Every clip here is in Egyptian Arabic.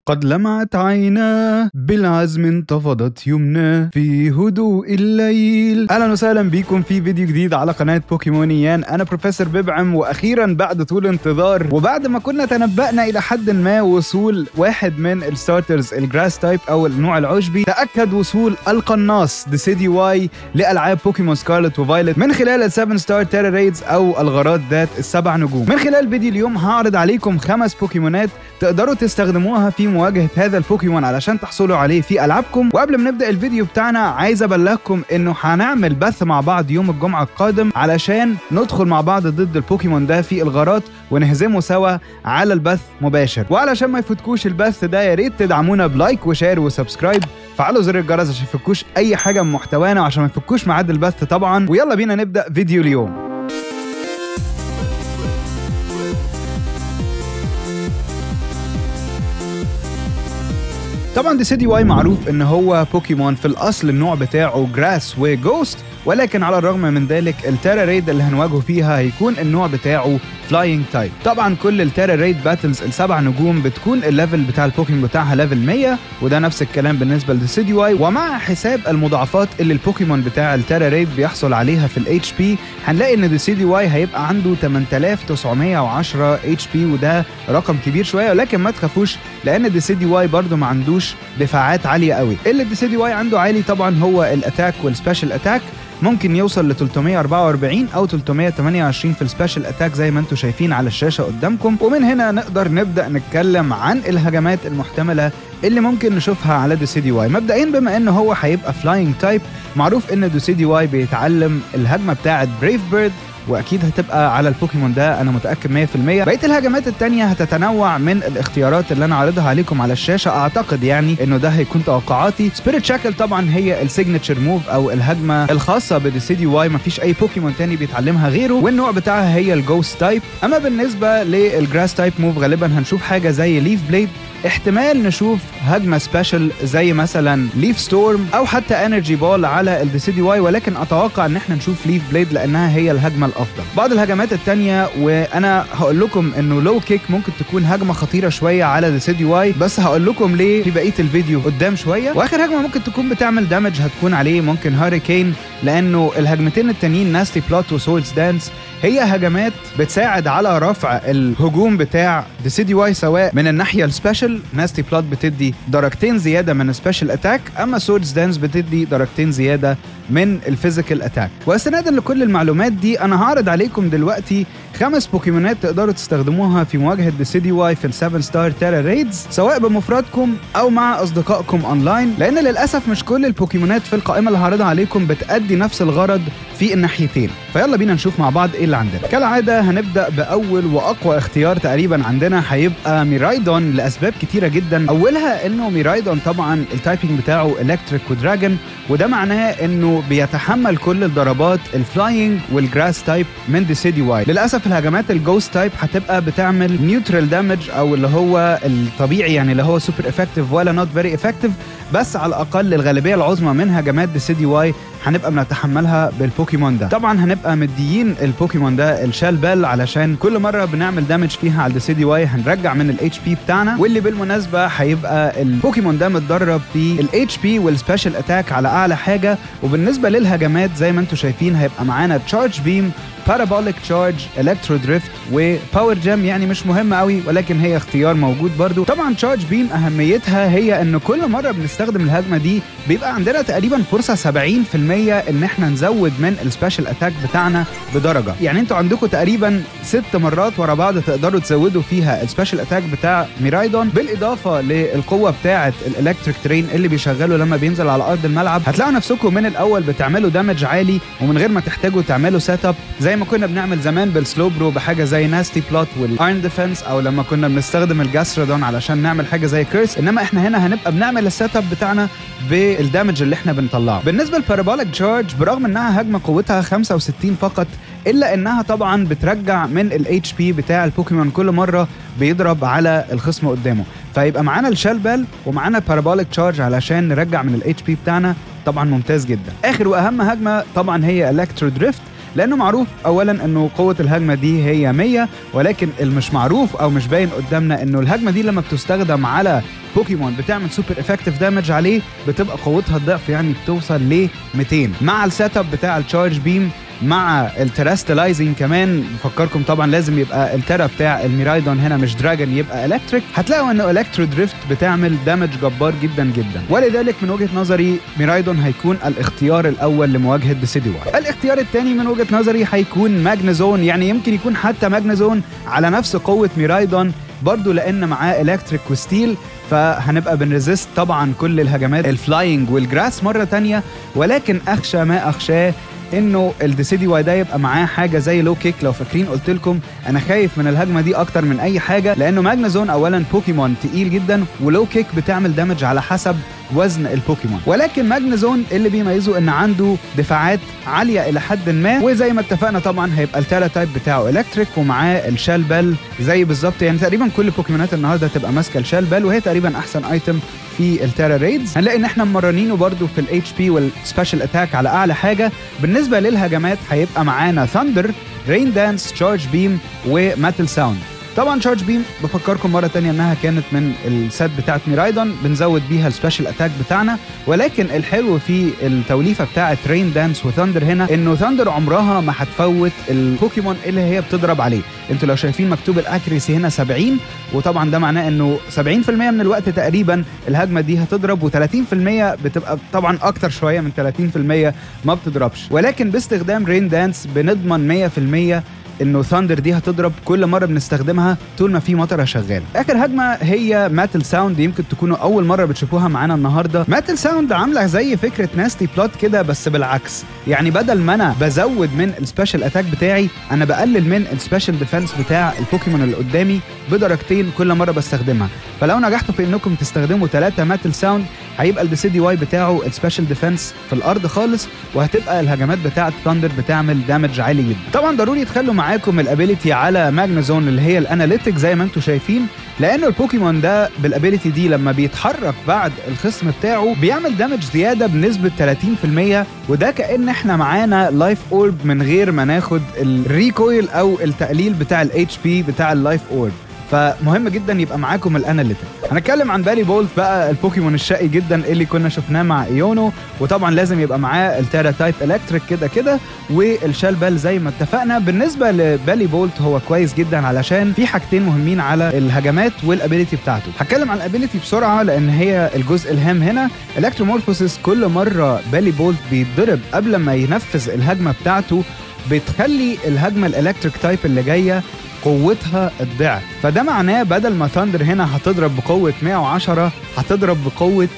قد لمعت عيناه بالعزم انتفضت يمناه في هدوء الليل اهلا وسهلا بيكم في فيديو جديد على قناه بوكيمونيان انا بروفيسور ببعم واخيرا بعد طول انتظار وبعد ما كنا تنبأنا الى حد ما وصول واحد من الستارترز الجراس تايب او النوع العشبي تاكد وصول القناص ديسيدي واي لالعاب بوكيمون سكارلت وفايلت من خلال السفن ستار تيرا ريدز او الغارات ذات السبع نجوم من خلال فيديو اليوم هعرض عليكم خمس بوكيمونات تقدروا تستخدموها في مواجهه هذا البوكيمون علشان تحصلوا عليه في العابكم وقبل ما نبدا الفيديو بتاعنا عايز ابلغكم انه هنعمل بث مع بعض يوم الجمعه القادم علشان ندخل مع بعض ضد البوكيمون ده في الغارات ونهزمه سوا على البث مباشر وعلشان ما يفوتكوش البث ده يا ريت تدعمونا بلايك وشير وسبسكرايب فعلوا زر الجرس عشان ما يفوتكوش اي حاجه من محتوانا وعشان ما يفوتكوش ميعاد البث طبعا ويلا بينا نبدا فيديو اليوم طبعا دي سيدي واي معروف ان هو بوكيمون في الاصل النوع بتاعه جراس وجوست ولكن على الرغم من ذلك التارا ريد اللي هنواجهه فيها هيكون النوع بتاعه فلاينج تايب طبعا كل التارا ريد باتلز السبع نجوم بتكون الليفل بتاع البوكيمون بتاعها ليفل 100 وده نفس الكلام بالنسبه لديسيدي واي ومع حساب المضاعفات اللي البوكيمون بتاع التارا ريد بيحصل عليها في الاتش بي هنلاقي ان ديسيدي واي هيبقى عنده 8910 اتش بي وده رقم كبير شويه ولكن ما تخافوش لان ديسيدي واي برده ما عندوش دفاعات عاليه قوي اللي ديسيدي واي عنده عالي طبعا هو الاتاك والسبيشال اتاك ممكن يوصل ل 344 او 328 في السبيشال اتاك زي ما انتم شايفين على الشاشه قدامكم ومن هنا نقدر نبدا نتكلم عن الهجمات المحتمله اللي ممكن نشوفها على دوسيدي واي مبدئيا بما ان هو هيبقى فلاينج تايب معروف ان دوسيدي واي بيتعلم الهجمه بتاعه بريف بيرد واكيد هتبقى على البوكيمون ده انا متاكد 100% بقيه الهجمات التانية هتتنوع من الاختيارات اللي انا عارضها عليكم على الشاشه اعتقد يعني انه ده هيكون توقعاتي سبيريت شاكل طبعا هي السيجنتشر موف او الهجمه الخاصه بديسيدي واي مفيش اي بوكيمون تاني بيتعلمها غيره والنوع بتاعها هي الجوست تايب اما بالنسبه للجراس تايب موف غالبا هنشوف حاجه زي ليف بليد احتمال نشوف هجمه سبيشال زي مثلا ليف ستورم او حتى انرجي بول على الديسيدي واي ولكن اتوقع ان احنا نشوف ليف بليد لانها هي الهجمه الافضل بعض الهجمات التانية وانا هقول لكم انه لو كيك ممكن تكون هجمه خطيره شويه على ديسيدي واي بس هقول لكم ليه في بقيه الفيديو قدام شويه واخر هجمه ممكن تكون بتعمل دامج هتكون عليه ممكن هاريكين لانه الهجمتين التانيين ناستي بلوت وسولز دانس هي هجمات بتساعد على رفع الهجوم بتاع ديسيدي واي سواء من الناحيه السبيشال ناستي بلوت بتدي درجتين زياده من السبيشال اتاك اما سورز دانس بتدي درجتين زياده من الفيزيكال اتاك واستنادا لكل المعلومات دي انا هعرض عليكم دلوقتي خمس بوكيمونات تقدروا تستخدموها في مواجهه ديسيدي واي في ال7 ستار تيرا ريدز سواء بمفردكم او مع اصدقائكم اونلاين لان للاسف مش كل البوكيمونات في القائمه اللي هعرضها عليكم بتأدي نفس الغرض في الناحيتين فيلا بينا نشوف مع بعض ايه اللي عندنا كالعاده هنبدا باول واقوى اختيار تقريبا عندنا هيبقى ميرايدون لاسباب كتيره جدا اولها انه ميرايدون طبعا التايبنج بتاعه الكتريك ودراجون وده معناه انه بيتحمل كل الضربات الفلاينج والجراس تايب من ديسيدي واي للاسف الهجمات الجوست تايب هتبقى بتعمل نيوترال دامج او اللي هو الطبيعي يعني اللي هو سوبر افكتيف ولا نوت فيري افكتيف بس على الاقل الغالبيه العظمى من هجمات ديسيدي واي هنبقى بنتحملها بالبوكيمون ده طبعا هنبقى مديين البوكيمون ده الشال بال علشان كل مره بنعمل دامج فيها على الديسيدي واي هنرجع من الاتش بي بتاعنا واللي بالمناسبه هيبقى البوكيمون ده متدرب في الاتش بي والسبيشال اتاك على اعلى حاجه وبالنسبه للهجمات زي ما انتم شايفين هيبقى معانا تشارج بيم بارابوليك تشارج الكترو دريفت وباور جام يعني مش مهمه قوي ولكن هي اختيار موجود برضو طبعا تشارج بيم اهميتها هي ان كل مره بنستخدم الهجمه دي بيبقى عندنا تقريبا فرصه 70% ان احنا نزود من السبيشال اتاك بتاعنا بدرجه يعني انتوا عندكم تقريبا ست مرات ورا بعض تقدروا تزودوا فيها السبيشال اتاك بتاع ميرايدون بالاضافه للقوه بتاعه الالكتريك ترين اللي بيشغله لما بينزل على ارض الملعب هتلاقوا نفسكم من الاول بتعملوا دامج عالي ومن غير ما تحتاجوا تعملوا سيت اب زي ما كنا بنعمل زمان بالسلو برو بحاجه زي ناستي بلوت والايرن ديفنس او لما كنا بنستخدم الجاسترودون علشان نعمل حاجه زي كيرس انما احنا هنا هنبقى بنعمل السيت اب بتاعنا بالدامج اللي احنا بنطلعه بالنسبه للبارابوليك تشارج برغم انها هجمه قوتها 65 فقط الا انها طبعا بترجع من الاتش بي بتاع البوكيمون كل مره بيضرب على الخصم قدامه فيبقى معانا الشال بال ومعانا بارابوليك تشارج علشان نرجع من الاتش بي بتاعنا طبعا ممتاز جدا اخر واهم هجمه طبعا هي الكترو دريفت لانه معروف اولا انه قوه الهجمه دي هي 100 ولكن المش معروف او مش باين قدامنا انه الهجمه دي لما بتستخدم على بوكيمون بتعمل سوبر افكتيف دامج عليه بتبقى قوتها الضعف يعني بتوصل ل 200 مع السيت اب بتاع التشارج بيم مع التراستلايزنج كمان بفكركم طبعا لازم يبقى الترا بتاع الميرايدون هنا مش دراجون يبقى الكتريك هتلاقوا انه الكترو دريفت بتعمل دامج جبار جدا جدا ولذلك من وجهه نظري ميرايدون هيكون الاختيار الاول لمواجهه ديسيدي واي الاختيار الثاني من وجهه نظري هيكون ماجنزون يعني يمكن يكون حتى ماجنزون على نفس قوه ميرايدون برضه لان معاه الكتريك وستيل فهنبقى بنريزيست طبعا كل الهجمات الفلاينج والجراس مره تانية ولكن اخشى ما اخشاه انه الديسيدي واي ده يبقى معاه حاجه زي لو كيك لو فاكرين قلت لكم انا خايف من الهجمه دي اكتر من اي حاجه لانه ماجنازون اولا بوكيمون تقيل جدا ولو كيك بتعمل دامج على حسب وزن البوكيمون ولكن ماجنازون اللي بيميزه ان عنده دفاعات عاليه الى حد ما وزي ما اتفقنا طبعا هيبقى التالا تايب بتاعه الكتريك ومعاه الشال بل زي بالظبط يعني تقريبا كل بوكيمونات النهارده هتبقى ماسكه الشال بل وهي تقريبا احسن ايتم في التارا ريدز هنلاقي ان احنا مرنينه برده في الاتش بي والسبيشال اتاك على اعلى حاجه بالنسبه للهجمات هيبقى معانا ثاندر رين دانس تشارج بيم وماتل ساوند طبعا تشارج بيم بفكركم مره تانية انها كانت من السيت بتاعت ميرايدون بنزود بيها السبيشال اتاك بتاعنا ولكن الحلو في التوليفه بتاعت رين دانس وثاندر هنا انه ثاندر عمرها ما هتفوت البوكيمون اللي هي بتضرب عليه انتوا لو شايفين مكتوب الاكريسي هنا 70 وطبعا ده معناه انه 70% من الوقت تقريبا الهجمه دي هتضرب و30% بتبقى طبعا اكتر شويه من 30% ما بتضربش ولكن باستخدام رين دانس بنضمن 100% انه ثاندر دي هتضرب كل مره بنستخدمها طول ما في مطره شغاله اخر هجمه هي ماتل ساوند يمكن تكونوا اول مره بتشوفوها معانا النهارده ماتل ساوند عامله زي فكره ناستي بلوت كده بس بالعكس يعني بدل ما انا بزود من السبيشال اتاك بتاعي انا بقلل من السبيشال ديفense بتاع البوكيمون اللي قدامي بدرجتين كل مره بستخدمها فلو نجحتوا في انكم تستخدموا ثلاثه ماتل ساوند هيبقى الديسيدي واي بتاعه السبيشال ديفense في الارض خالص وهتبقى الهجمات بتاعه ثاندر بتعمل دامج عالي جدا طبعا ضروري تخلوا معاكم الابيليتي على ماجنازون اللي هي الاناليتيك زي ما انتم شايفين لانه البوكيمون ده بالابيليتي دي لما بيتحرك بعد الخصم بتاعه بيعمل دامج زياده بنسبه 30% وده كان احنا معانا لايف اورب من غير ما ناخد الريكويل او التقليل بتاع الاتش بي بتاع اللايف اورب فمهم جدا يبقى معاكم الاناليتيك هنتكلم عن بالي بولت بقى البوكيمون الشقي جدا اللي كنا شفناه مع ايونو وطبعا لازم يبقى معاه التارا تايب الكتريك كده كده والشال بال زي ما اتفقنا بالنسبه لبالي بولت هو كويس جدا علشان في حاجتين مهمين على الهجمات والابيليتي بتاعته هتكلم عن الابيليتي بسرعه لان هي الجزء الهام هنا الكترومورفوسيس كل مره بالي بولت بيتضرب قبل ما ينفذ الهجمه بتاعته بتخلي الهجمه الالكتريك تايب اللي جايه قوتها الضعف فده معناه بدل ما ثاندر هنا هتضرب بقوة 110 هتضرب بقوة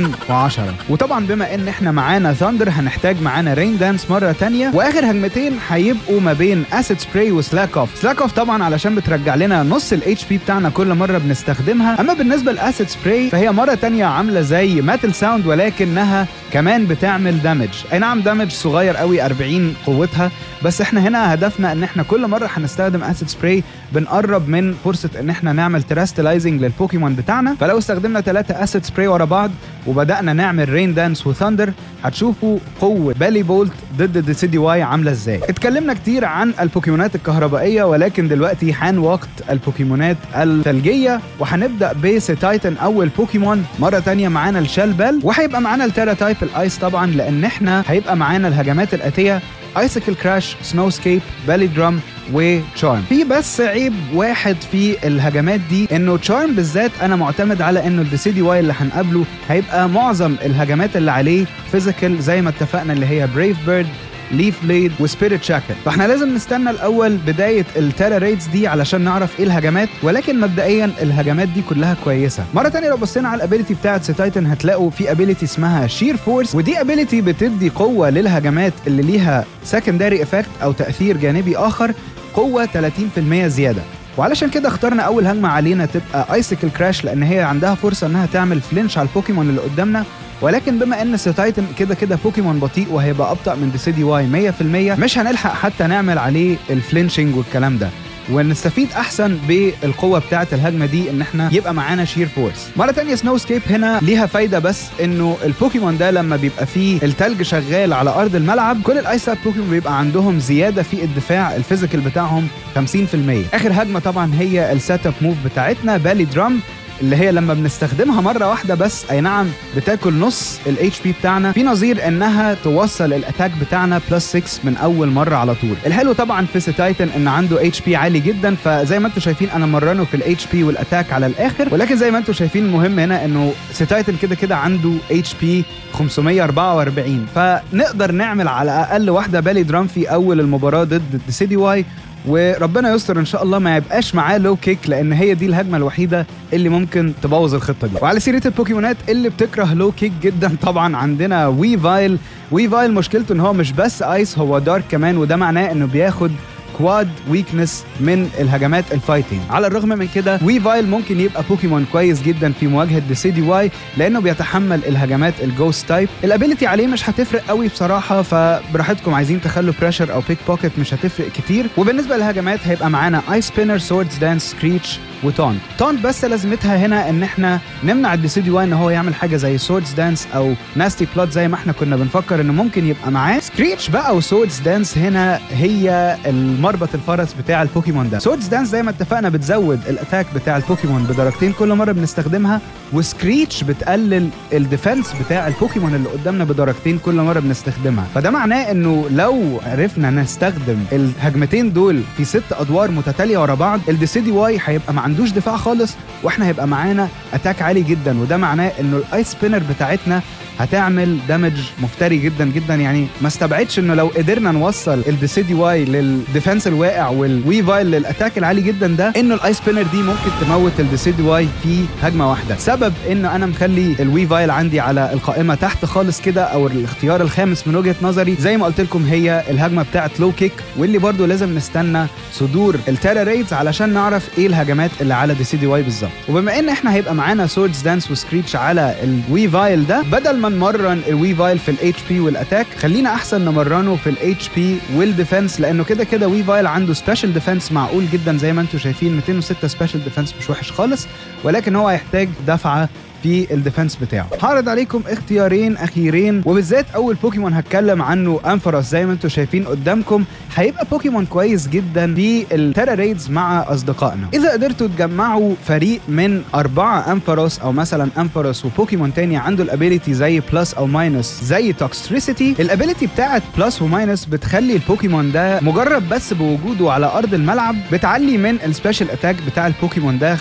210 وطبعا بما ان احنا معانا ثاندر هنحتاج معانا رين دانس مرة تانية واخر هجمتين هيبقوا ما بين اسيد سبراي وسلاك اوف سلاك اوف طبعا علشان بترجع لنا نص الاتش بي بتاعنا كل مرة بنستخدمها اما بالنسبة لاسيد سبراي فهي مرة تانية عاملة زي ماتل ساوند ولكنها كمان بتعمل دامج اي نعم دامج صغير قوي 40 قوتها بس احنا هنا هدفنا ان احنا كل مرة هنستخدم اسيد سبراي بنقرب من فرصه ان احنا نعمل تراستلايزنج للبوكيمون بتاعنا فلو استخدمنا ثلاثة اسيد سبراي ورا بعض وبدانا نعمل رين دانس وثاندر هتشوفوا قوه بالي بولت ضد ديسيدي واي عامله ازاي اتكلمنا كتير عن البوكيمونات الكهربائيه ولكن دلوقتي حان وقت البوكيمونات الثلجيه وهنبدا بسيتايتن اول بوكيمون مره تانية معانا الشال بال وهيبقى معانا التيرا تايب الايس طبعا لان احنا هيبقى معانا الهجمات الاتيه ايسيكل كراش سنو سكيب بالي درام وتشارم في بس عيب واحد في الهجمات دي انه تشارم بالذات انا معتمد على انه الديسيدي واي اللي هنقابله هيبقى معظم الهجمات اللي عليه فيزيكال زي ما اتفقنا اللي هي بريف بيرد ليف بليد وسبيريت شاكل فاحنا لازم نستنى الاول بدايه التيرا ريدز دي علشان نعرف ايه الهجمات ولكن مبدئيا الهجمات دي كلها كويسه مره تانية لو بصينا على الابيليتي بتاعه سيتايتن هتلاقوا في ابيليتي اسمها شير فورس ودي ابيليتي بتدي قوه للهجمات اللي ليها سكندري افكت او تاثير جانبي اخر قوه 30% زياده وعلشان كده اخترنا اول هجمه علينا تبقى ايسيكل كراش لان هي عندها فرصه انها تعمل فلينش على البوكيمون اللي قدامنا ولكن بما ان سيتايتن كده كده بوكيمون بطيء وهيبقى ابطا من ديسيدي واي 100% مش هنلحق حتى نعمل عليه الفلينشنج والكلام ده ونستفيد احسن بالقوه بتاعه الهجمه دي ان احنا يبقى معانا شير فورس مره تانية سنو سكيب هنا ليها فايده بس انه البوكيمون ده لما بيبقى فيه التلج شغال على ارض الملعب كل الايس تايب بوكيمون بيبقى عندهم زياده في الدفاع الفيزيكال بتاعهم 50% اخر هجمه طبعا هي السيت اب موف بتاعتنا بالي درام اللي هي لما بنستخدمها مره واحده بس اي نعم بتاكل نص الاتش بي بتاعنا في نظير انها توصل الاتاك بتاعنا بلس 6 من اول مره على طول الحلو طبعا في سيتايتن ان عنده اتش بي عالي جدا فزي ما انتم شايفين انا مرنه في الاتش بي والاتاك على الاخر ولكن زي ما انتم شايفين المهم هنا انه سيتايتن كده كده عنده اتش بي 544 فنقدر نعمل على الاقل واحده بالي درام في اول المباراه ضد سيدي واي وربنا يستر ان شاء الله ما يبقاش معاه لو كيك لان هي دي الهجمه الوحيده اللي ممكن تبوظ الخطه دي وعلى سيره البوكيمونات اللي بتكره لو كيك جدا طبعا عندنا وي فايل وي فايل مشكلته ان هو مش بس ايس هو دارك كمان وده معناه انه بياخد كواد ويكنس من الهجمات الفايتنج على الرغم من كده وي فايل ممكن يبقى بوكيمون كويس جدا في مواجهه ديسيدي واي لانه بيتحمل الهجمات الجوست تايب الابيليتي عليه مش هتفرق قوي بصراحه فبراحتكم عايزين تخلوا بريشر او بيك بوكيت مش هتفرق كتير وبالنسبه للهجمات هيبقى معانا اي سبينر سوردز دانس سكريتش وتونت تونت بس لازمتها هنا ان احنا نمنع الديسيدي واي ان هو يعمل حاجه زي سوردز دانس او ناستي بلوت زي ما احنا كنا بنفكر انه ممكن يبقى معاه سكريتش بقى وسوردز دانس هنا هي المربط الفرس بتاع البوكيمون ده سوردز دانس زي ما اتفقنا بتزود الاتاك بتاع البوكيمون بدرجتين كل مره بنستخدمها وسكريتش بتقلل الديفنس بتاع البوكيمون اللي قدامنا بدرجتين كل مره بنستخدمها فده معناه انه لو عرفنا نستخدم الهجمتين دول في ست ادوار متتاليه ورا بعض الديسيدي واي هيبقى ما عندوش دفاع خالص واحنا هيبقى معانا اتاك عالي جدا وده معناه انه الايس سبينر بتاعتنا هتعمل دامج مفتري جدا جدا يعني ما استبعدش انه لو قدرنا نوصل الديسيدي واي للديفنس الواقع والوي فايل للاتاك العالي جدا ده انه الاي سبينر دي ممكن تموت الديسيدي واي في هجمه واحده سبب انه انا مخلي الوي فايل عندي على القائمه تحت خالص كده او الاختيار الخامس من وجهه نظري زي ما قلت لكم هي الهجمه بتاعت لو كيك واللي برضو لازم نستنى صدور التيرا ريدز علشان نعرف ايه الهجمات اللي على ديسيدي واي بالظبط وبما ان احنا هيبقى معانا سوردز دانس وسكريتش على الوي فايل ده بدل ما نمرن الوي فايل في الاتش بي والاتاك خلينا احسن نمرنه في الاتش بي والديفنس لانه كده كده وي فايل عنده سبيشال ديفنس معقول جدا زي ما انتم شايفين 206 سبيشال ديفنس مش وحش خالص ولكن هو هيحتاج دفعه في الديفنس بتاعه هعرض عليكم اختيارين اخيرين وبالذات اول بوكيمون هتكلم عنه انفرس زي ما انتم شايفين قدامكم هيبقى بوكيمون كويس جدا في التيرا ريدز مع اصدقائنا اذا قدرتوا تجمعوا فريق من اربعه انفرس او مثلا انفرس وبوكيمون تاني عنده الابيليتي زي بلس او ماينس زي توكستريسيتي الابيليتي بتاعت بلس وماينس بتخلي البوكيمون ده مجرد بس بوجوده على ارض الملعب بتعلي من السبيشال اتاك بتاع البوكيمون ده 50%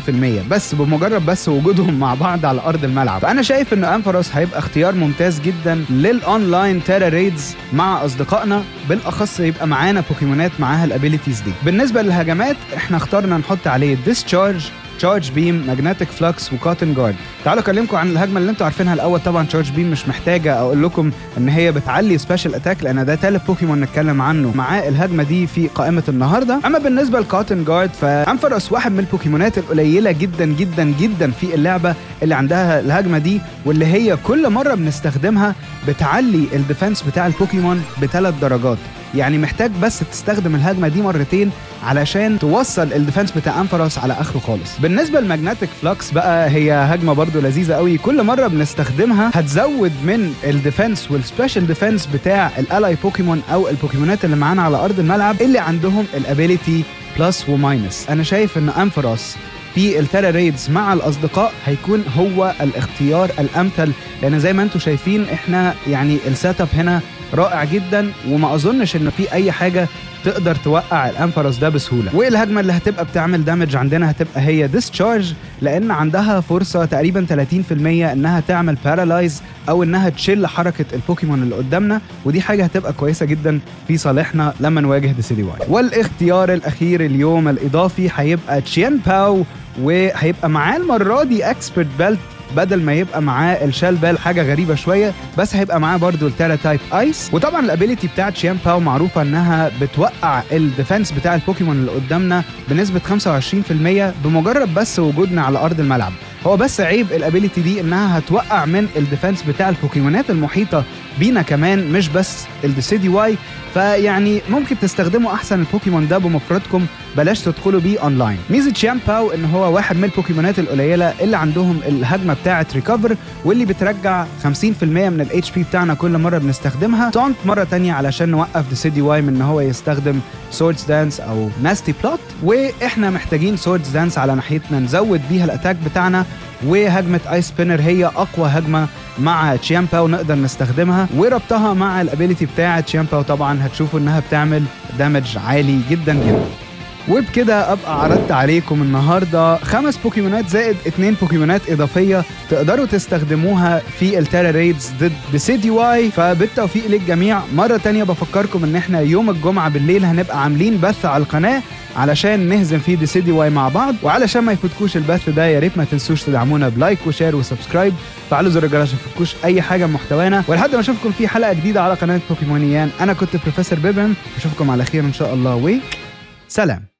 بس بمجرد بس وجودهم مع بعض على ارض الملعب فانا شايف انه انفروس هيبقى اختيار ممتاز جدا للاونلاين تيرا ريدز مع اصدقائنا بالاخص يبقى معانا بوكيمونات معاها الابيليتيز دي بالنسبه للهجمات احنا اخترنا نحط عليه ديسشارج تشارج بيم ماجنتيك فلكس وكوتن جارد تعالوا اكلمكم عن الهجمه اللي انتوا عارفينها الاول طبعا تشارج بيم مش محتاجه اقول لكم ان هي بتعلي سبيشال اتاك لان ده تالت بوكيمون نتكلم عنه معاه الهجمه دي في قائمه النهارده اما بالنسبه لكوتن جارد فانفرس واحد من البوكيمونات القليله جدا جدا جدا في اللعبه اللي عندها الهجمه دي واللي هي كل مره بنستخدمها بتعلي الديفنس بتاع البوكيمون بثلاث درجات يعني محتاج بس تستخدم الهجمه دي مرتين علشان توصل الديفنس بتاع انفرس على اخره خالص بالنسبه للماجنتيك فلكس بقى هي هجمه برضو لذيذه قوي كل مره بنستخدمها هتزود من الديفنس والسبيشال ديفنس بتاع الالاي بوكيمون او البوكيمونات اللي معانا على ارض الملعب اللي عندهم الابيليتي بلس وماينس انا شايف ان انفرس في التيرا ريدز مع الاصدقاء هيكون هو الاختيار الامثل لان زي ما انتم شايفين احنا يعني السيت اب هنا رائع جدا وما اظنش ان في اي حاجه تقدر توقع الانفرس ده بسهوله والهجمه اللي هتبقى بتعمل دامج عندنا هتبقى هي ديسشارج لان عندها فرصه تقريبا 30% انها تعمل بارالايز او انها تشل حركه البوكيمون اللي قدامنا ودي حاجه هتبقى كويسه جدا في صالحنا لما نواجه ديسيدي واي والاختيار الاخير اليوم الاضافي هيبقى تشيان باو وهيبقى معاه المره دي اكسبرت بيلت بدل ما يبقى معاه الشال بال حاجه غريبه شويه بس هيبقى معاه برضو التيرا تايب ايس وطبعا الابيليتي بتاعت شيان باو معروفه انها بتوقع الديفنس بتاع البوكيمون اللي قدامنا بنسبه 25% بمجرد بس وجودنا على ارض الملعب هو بس عيب الابيليتي دي انها هتوقع من الديفنس بتاع البوكيمونات المحيطه بينا كمان مش بس الديسيدي واي فيعني ممكن تستخدموا احسن البوكيمون ده بمفردكم بلاش تدخلوا بيه اونلاين ميزه شامباو ان هو واحد من البوكيمونات القليله اللي عندهم الهجمه بتاعه ريكفر واللي بترجع 50% من الاتش بي بتاعنا كل مره بنستخدمها تونت مره تانية علشان نوقف ديسيدي واي من ان هو يستخدم سوردز دانس او ناستي بلوت واحنا محتاجين سوردز دانس على ناحيتنا نزود بيها الاتاك بتاعنا وهجمه ايس سبينر هي اقوى هجمه مع تشامباو نقدر نستخدمها وربطها مع الابيليتي بتاعه تشامباو طبعا هتشوفوا انها بتعمل دامج عالي جدا جدا وبكده ابقى عرضت عليكم النهارده خمس بوكيمونات زائد اتنين بوكيمونات اضافيه تقدروا تستخدموها في التارا ريدز ضد ديسيدي واي فبالتوفيق للجميع مره تانية بفكركم ان احنا يوم الجمعه بالليل هنبقى عاملين بث على القناه علشان نهزم فيه ديسيدي واي مع بعض وعلشان ما يفوتكوش البث ده يا ريت ما تنسوش تدعمونا بلايك وشير وسبسكرايب فعلوا زر الجرس عشان ما يفوتكوش اي حاجه من محتوانا ولحد ما اشوفكم في حلقه جديده على قناه بوكيمونيان انا كنت بروفيسور بيبن اشوفكم على خير ان شاء الله و سلام